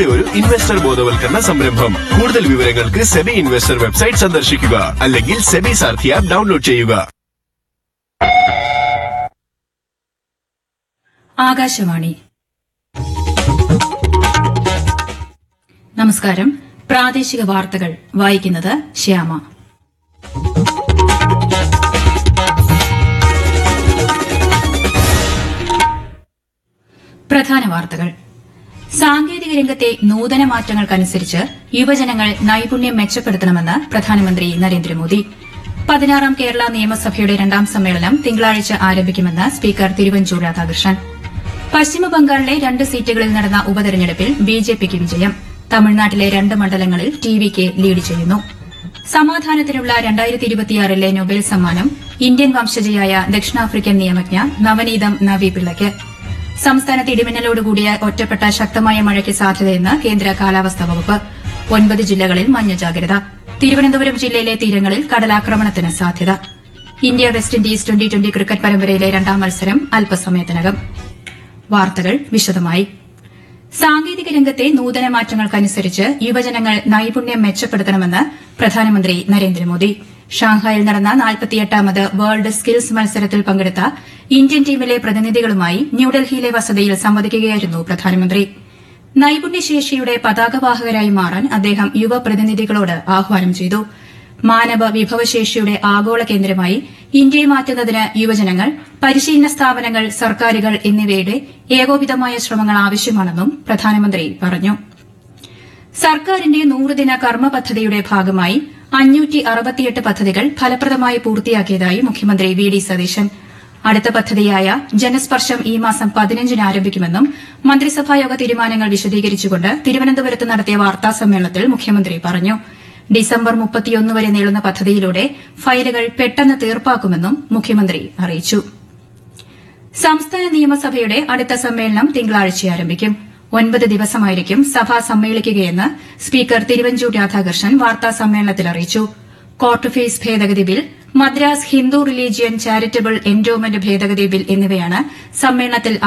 നമ്മുടെ ഒരു ഇൻവെസ്റ്റർ ബോധവൽക്കരണ സംരംഭം കൂടുതൽ വിവരങ്ങൾക്ക് സെബി ഇൻവെസ്റ്റർ വെബ്സൈറ്റ് സന്ദർശിക്കുക അല്ലെങ്കിൽ സെബി സാർഥി ആപ്പ് ഡൗൺലോഡ് ചെയ്യുക ആകാശവാണി നമസ്കാരം പ്രാദേശിക വാർത്തകൾ വായിക്കുന്നത് ശ്യാമ പ്രധാന വാർത്തകൾ സാങ്കേതിക രംഗത്തെ നൂതന മാറ്റങ്ങൾക്കനുസരിച്ച് യുവജനങ്ങൾ നൈപുണ്യം മെച്ചപ്പെടുത്തണമെന്ന് പ്രധാനമന്ത്രി നരേന്ദ്രമോദി പതിനാറാം കേരള നിയമസഭയുടെ രണ്ടാം സമ്മേളനം തിങ്കളാഴ്ച ആരംഭിക്കുമെന്ന് സ്പീക്കർ തിരുവഞ്ചൂർ രാധാകൃഷ്ണൻ പശ്ചിമബംഗാളിലെ രണ്ട് സീറ്റുകളിൽ നടന്ന ഉപതെരഞ്ഞെടുപ്പിൽ ബിജെപിക്ക് വിജയം തമിഴ്നാട്ടിലെ രണ്ട് മണ്ഡലങ്ങളിൽ ടിവിക്ക് ലീഡ് ചെയ്യുന്നു സമാധാനത്തിനുള്ള രണ്ടായിരത്തി ഇരുപത്തിയാറിലെ നൊബേൽ സമ്മാനം ഇന്ത്യൻ വംശജയായ ദക്ഷിണാഫ്രിക്കൻ നിയമജ്ഞ നവനീതം നവി പിള്ളയ്ക്ക് സംസ്ഥാനത്ത് ഇടിമിന്നലോടുകൂടിയ ഒറ്റപ്പെട്ട ശക്തമായ മഴയ്ക്ക് സാധ്യതയെന്ന് കേന്ദ്ര കാലാവസ്ഥാ വകുപ്പ് ഒൻപത് ജില്ലകളിൽ മഞ്ഞ ജാഗ്രത തിരുവനന്തപുരം ജില്ലയിലെ തീരങ്ങളിൽ കടലാക്രമണത്തിന് സാധ്യത India West Indies twenty twenty cricket പരമ്പരയിലെ രണ്ടാം മത്സരം അല്പസമയത്തിനകം വാർത്തകൾ വിശദമായി സാങ്കേതിക രംഗത്തെ നൂതന മാറ്റങ്ങൾക്കനുസരിച്ച് യുവജനങ്ങൾ നൈപുണ്യം മെച്ചപ്പെടുത്തണമെന്ന് പ്രധാനമന്ത്രി നരേന്ദ്രമോദി ഷാങ്ഹായിൽ നടന്ന നാൽപ്പത്തിയെട്ടാമത് വേൾഡ് സ്കിൽസ് മത്സരത്തിൽ പങ്കെടുത്ത ഇന്ത്യൻ ടീമിലെ പ്രതിനിധികളുമായി ന്യൂഡൽഹിയിലെ വസതിയിൽ സംവദിക്കുകയായിരുന്നു പ്രധാനമന്ത്രി നൈപുണ്യശേഷിയുടെ പതാകവാഹകരായി മാറാൻ അദ്ദേഹം യുവ പ്രതിനിധികളോട് ആഹ്വാനം ചെയ്തു മാനവ വിഭവശേഷിയുടെ ആഗോള കേന്ദ്രമായി ഇന്ത്യയെ മാറ്റുന്നതിന് യുവജനങ്ങൾ പരിശീലന സ്ഥാപനങ്ങൾ സർക്കാരുകൾ എന്നിവയുടെ ഏകോപിതമായ ശ്രമങ്ങൾ ആവശ്യമാണെന്നും പ്രധാനമന്ത്രി പറഞ്ഞു സർക്കാരിന്റെ നൂറുദിന കർമ്മ പദ്ധതിയുടെ ഭാഗമായി അഞ്ഞൂറ്റി അറുപത്തിയെട്ട് പദ്ധതികൾ ഫലപ്രദമായി പൂർത്തിയാക്കിയതായി മുഖ്യമന്ത്രി വി ഡി സതീശൻ അടുത്ത പദ്ധതിയായ ജനസ്പർശം ഈ മാസം പതിനഞ്ചിന് ആരംഭിക്കുമെന്നും മന്ത്രിസഭായോഗ തീരുമാനങ്ങൾ വിശദീകരിച്ചുകൊണ്ട് തിരുവനന്തപുരത്ത് നടത്തിയ വാർത്താ സമ്മേളനത്തിൽ മുഖ്യമന്ത്രി പറഞ്ഞു ഡിസംബർ മുപ്പത്തിയൊന്ന് വരെ നീളുന്ന പദ്ധതിയിലൂടെ ഫയലുകൾ പെട്ടെന്ന് തീർപ്പാക്കുമെന്നും മുഖ്യമന്ത്രി അറിയിച്ചു സംസ്ഥാന നിയമസഭയുടെ അടുത്ത സമ്മേളനം തിങ്കളാഴ്ച ആരംഭിക്കും ഒൻപത് ദിവസമായിരിക്കും സഭ സമ്മേളിക്കുകയെന്ന് സ്പീക്കർ തിരുവഞ്ചൂർ രാധാകൃഷ്ണൻ വാർത്താ സമ്മേളനത്തിൽ അറിയിച്ചു കോർട്ട് ഫീസ് ഭേദഗതി bill Madras Hindu religion charitable endowment ഭേദഗതി ബിൽ എന്നിവയാണ് സമ്മേളനത്തിൽ